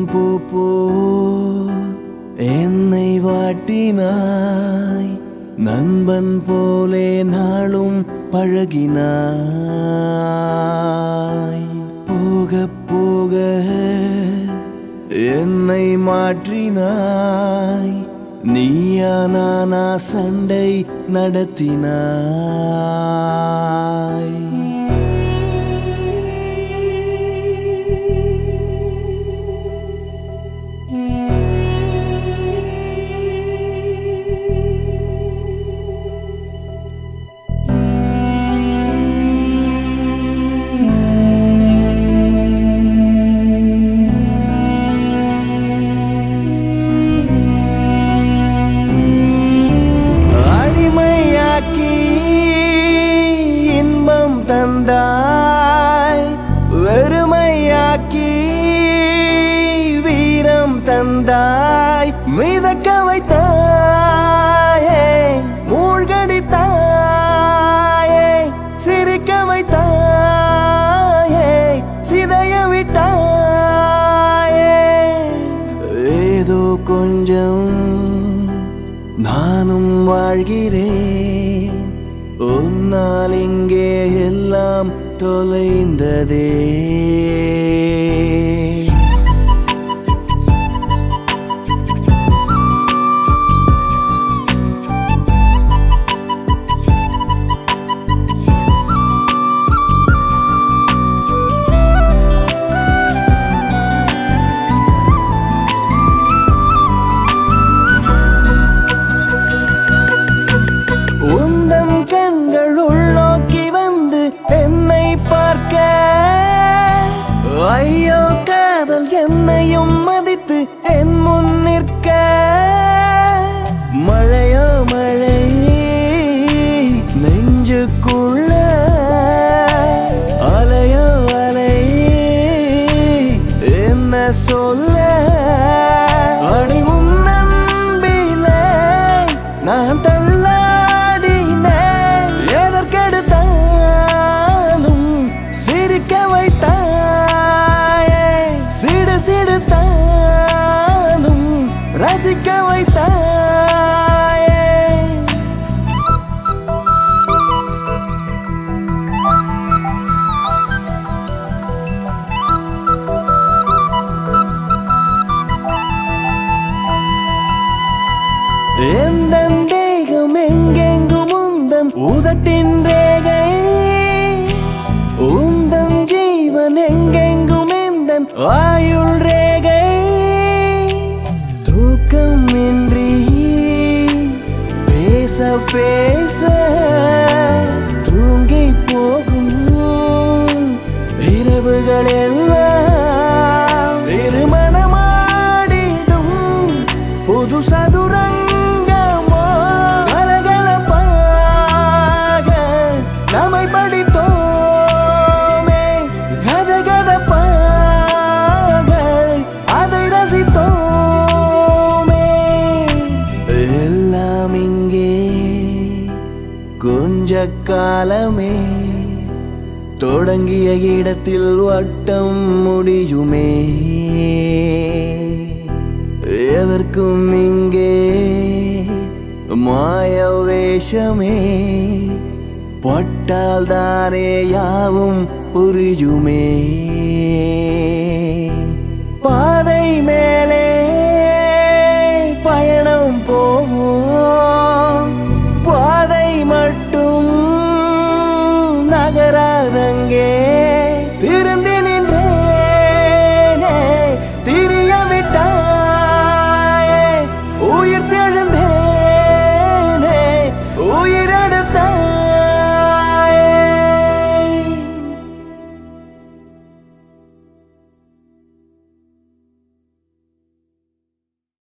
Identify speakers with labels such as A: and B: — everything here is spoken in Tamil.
A: பூ போ என்னை வாட்டினாய் நண்பன் போலே நாளும் பழகினாய் போக போக என்னை மாற்றினாய் நீயா நானா சண்டை நடத்தினாய் அடிமையாக்கி இன்பம் தந்தாய் வெறுமையாக்கி வீரம் தந்தாய் மிதக்க வைத்தாயே மூழ்கடித்தாயே சிரிக்க வைத்தாயே சிதைய விட்டாயே ஏதோ கொஞ்சம் நானும் வாழ்கிறேன் உன்னால் இங்கே எல்லாம் தொலைந்ததே உந்தன் கண்கள் உள்நோக்கி வந்து என்னை பார்க்க ஐயோ காதல் என்னையும் மதித்து என் முன் நிற்க மழையோ மழை நெஞ்சுக்குள்ள அலையோ அலை என்ன சொல்ல அடி முன்னம்பிலே நான் தள்ளாடினேன் எதற்கெடுத்தாலும் சிரிக்க வைத்தாயே சிடு சிடுத்தாலும் ரசிக்க வைத்தாயே எந்தன் தேகம் எங்கெங்கும் உந்தன் உதட்டின் ரேகை உந்தன் ஜீவன் எங்கெங்கும் எந்தன் ஆயுள் ரேகை தூக்கம் இன்றி பேச பேச தூங்கி போகும் இரவுகள் எல்லாம் திருமணமாடிடும் புது சதுரங்கமோ கலகலப்பாக நம்மை படித்தோமே கதகதப்பாக அதை ரசித்தோமே எல்லாம் இங்கே கொஞ்ச காலமே தொடங்கிய இடத்தில் வட்டம் முடியுமே எதற்கும் இங்கே மாய வேஷமே பட்டால் தானே யாவும் புரியுமே பாதை மேலே